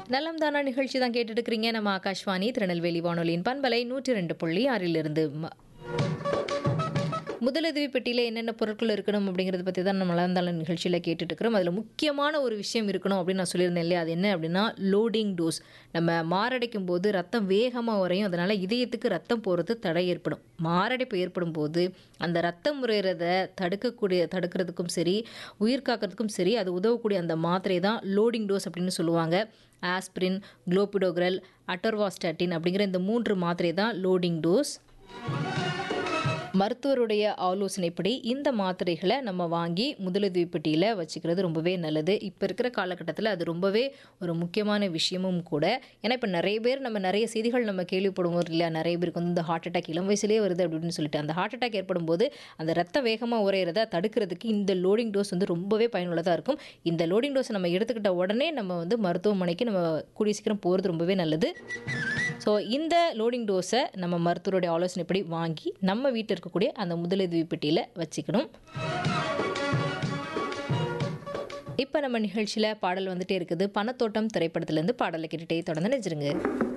நலம் தானா நிகழ்ச்சி தான் கேட்டுட்டு இருக்கிறீங்க நம்ம ஆகாஷ்வாணி திருநெல்வேலி வானொலியின் பண்பலை நூற்றி ரெண்டு புள்ளி ஆறிலிருந்து ம- முதலுதவி பெட்டியில் என்னென்ன பொருட்கள் இருக்கணும் அப்படிங்கிறத பற்றி தான் நம்ம நலந்தாள நிகழ்ச்சியில் கேட்டுட்டு இருக்கிறோம் அதில் முக்கியமான ஒரு விஷயம் இருக்கணும் அப்படின்னு நான் சொல்லியிருந்தேன் இல்லையா அது என்ன அப்படின்னா லோடிங் டோஸ் நம்ம மாரடைக்கும் போது ரத்தம் வேகமாக உறையும் அதனால் இதயத்துக்கு ரத்தம் போகிறது தடை ஏற்படும் மாரடைப்பு ஏற்படும் போது அந்த ரத்தம் உறையிறத தடுக்கக்கூடிய தடுக்கிறதுக்கும் சரி உயிர் காக்கிறதுக்கும் சரி அது உதவக்கூடிய அந்த மாத்திரை தான் லோடிங் டோஸ் அப்படின்னு சொல்லுவாங்க ஆஸ்பிரின் குளோபிடோக்ரல் அட்டர்வாஸ்டாட்டின் அப்படிங்கிற இந்த மூன்று மாத்திரை தான் லோடிங் டோஸ் மருத்துவருடைய ஆலோசனைப்படி இந்த மாத்திரைகளை நம்ம வாங்கி முதலுதவி பெட்டியில் வச்சுக்கிறது ரொம்பவே நல்லது இப்போ இருக்கிற காலகட்டத்தில் அது ரொம்பவே ஒரு முக்கியமான விஷயமும் கூட ஏன்னா இப்போ நிறைய பேர் நம்ம நிறைய செய்திகள் நம்ம கேள்விப்படுவோம் இல்லையா நிறைய பேருக்கு வந்து இந்த ஹார்ட் அட்டாக் இளம் வயசுலேயே வருது அப்படின்னு சொல்லிட்டு அந்த ஹார்ட் அட்டாக் ஏற்படும் போது அந்த ரத்த வேகமாக உரையிறத தடுக்கிறதுக்கு இந்த லோடிங் டோஸ் வந்து ரொம்பவே பயனுள்ளதாக இருக்கும் இந்த லோடிங் டோஸை நம்ம எடுத்துக்கிட்ட உடனே நம்ம வந்து மருத்துவமனைக்கு நம்ம கூடிய சீக்கிரம் போகிறது ரொம்பவே நல்லது ஸோ இந்த லோடிங் டோஸை நம்ம மருத்துவருடைய ஆலோசனைப்படி வாங்கி நம்ம வீட்டில் இருக்கக்கூடிய அந்த முதலுதவி பெட்டியில் வச்சுக்கணும் இப்போ நம்ம நிகழ்ச்சியில் பாடல் வந்துட்டே இருக்குது பணத்தோட்டம் திரைப்படத்துலேருந்து பாடலை கேட்டுகிட்டே தொடர்ந்து நினைச்சிருங்க